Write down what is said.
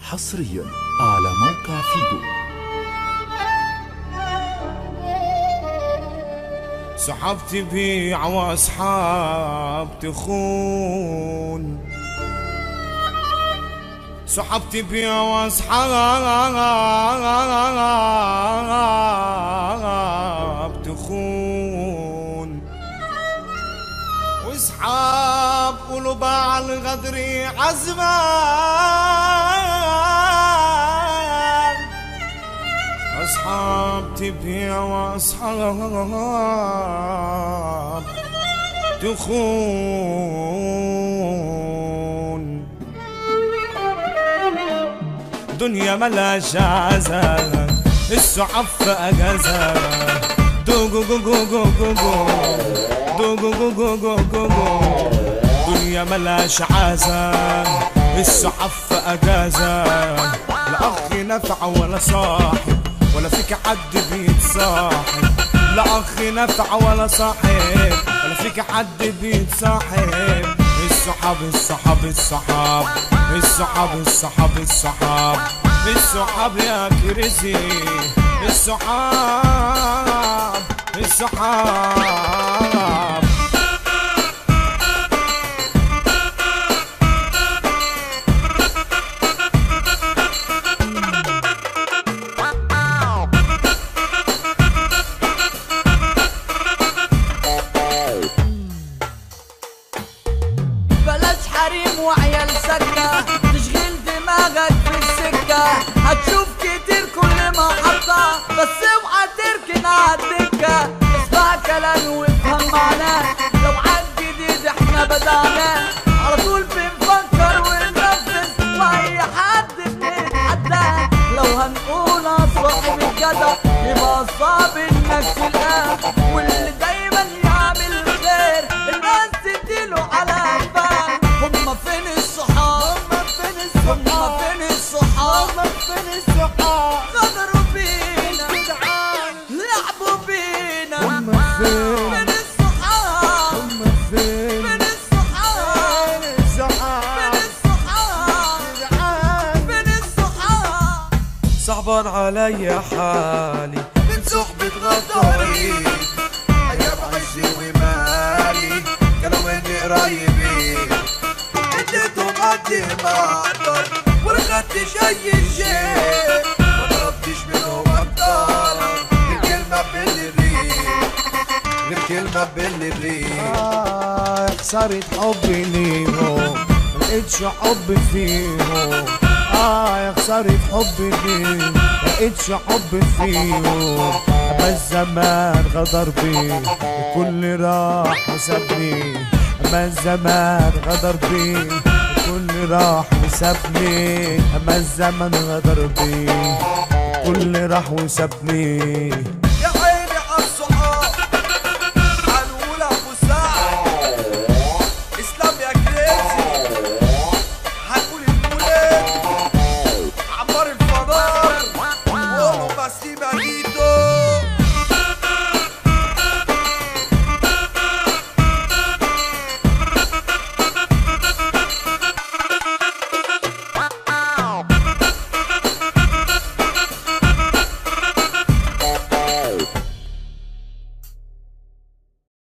حصريا على موقع فيجو سحبت بيع واصحاب تخون سحبت بيع واصحاب تخون واصحاب قلوب على الغدر عزمان أصحاب تبيع وأصحاب تخون دنيا ملا جازة السعف أجازة دوغو جو جو جو جو جو دوغو جو جو جو جو جو دنيا ملاش عازة السعف أجازة لا أخ نفع ولا صاحب ولا فيك حد بيتصاحب لا أخ نفع ولا صاحب ولا فيك حد بيتصاحب الصحاب الصحاب الصحاب الصحاب الصحاب الصحاب الصحاب يا كريزي الصحاب الصحاب بلاش حريم وعيال سكة تشغيل دماغك في السكة هتشوف كتير كل محطة بس اوعى تركن عالدكة اسمع كلامي وافهم معناه لو عاد جديد احنا بدأناه على طول بنفكر وننفذ واي حد بنتحداه لو هنقول صاحب الجدع يبقى صعب انك تلقاه واللي دايما يعمل خير الناس تديله على قفاه هما فين الصحاب هما فين الصحاب هما فين الصحاب هما فين الصحاب غدروا بينا لعبوا بينا هما فين فين الصحاب هما فين فين الصحاب الصحاب فين الصحاب فين الصحاب صعبان علي حالي من صحبة غدارين أيام عزي ومالي كانوا مني قريبين اديتهم قد ما أقدر ورخدتش أي شيء ما ضربتش منهم أكتر غير كلمة بالريق غير كلمة بالريق آه خسارة حبي ليهم ملقتش حب فيهم اه يا خسارة حبي ليهم ملقتش حب فيهم اما الزمان غدر بي الكل راح وسابني اما الزمان غدر بي الكل راح وسابني اما الزمن غدر بي الكل راح وسابني